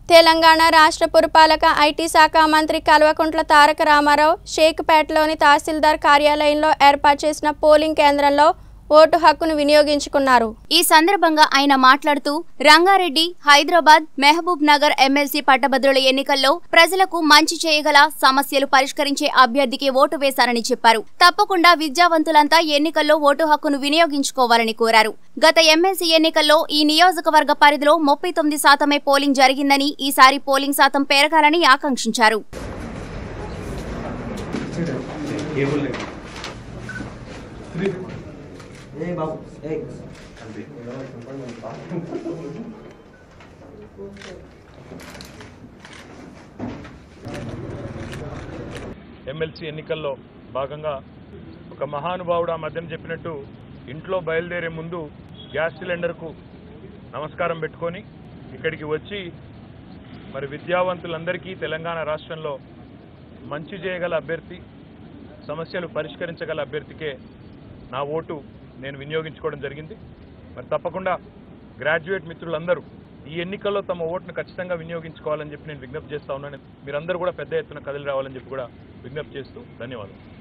తెలంగాణ రాష్ట్ర పురపాలక ఐటీ శాఖ మంత్రి కల్వకుంట్ల తారక రామారావు షేక్పేటలోని తహసీల్దార్ కార్యాలయంలో ఏర్పాటు చేసిన పోలింగ్ కేంద్రంలో ఓటు హక్కును వినియోగించుకున్నారు ఈ సందర్భంగా ఆయన మాట్లాడుతూ రంగారెడ్డి హైదరాబాద్ మహబూబ్ నగర్ ఎమ్మెల్సీ పట్టభద్రుల ఎన్నికల్లో ప్రజలకు మంచి చేయగల సమస్యలు పరిష్కరించే అభ్యర్థికి ఓటు వేశారని చెప్పారు తప్పకుండా విద్యావంతులంతా ఎన్నికల్లో ఓటు హక్కును వినియోగించుకోవాలని కోరారు గత ఎమ్మెల్సీ ఎన్నికల్లో ఈ నియోజకవర్గ పరిధిలో ముప్పై తొమ్మిది శాతమే పోలింగ్ జరిగిందని ఈసారి పోలింగ్ శాతం పెరగాలని ఆకాంక్షించారు ఏ బాబు ఏ ఎమ్మెల్సీ ఎన్నికల్లో భాగంగా ఒక మహానుభావుడు ఆ మధ్యన చెప్పినట్టు ఇంట్లో బయలుదేరే ముందు గ్యాస్ సిలిండర్కు నమస్కారం పెట్టుకొని ఇక్కడికి వచ్చి మరి విద్యావంతులందరికీ తెలంగాణ రాష్ట్రంలో మంచి చేయగల అభ్యర్థి సమస్యలు పరిష్కరించగల అభ్యర్థికే నా ఓటు నేను వినియోగించుకోవడం జరిగింది మరి తప్పకుండా గ్రాడ్యుయేట్ మిత్రులందరూ ఈ ఎన్నికల్లో తమ ఓటును ఖచ్చితంగా వినియోగించుకోవాలని చెప్పి నేను విజ్ఞప్తి చేస్తా ఉన్నాను మీరందరూ కూడా పెద్ద ఎత్తున కదిలి రావాలని చెప్పి కూడా విజ్ఞప్తి చేస్తూ ధన్యవాదాలు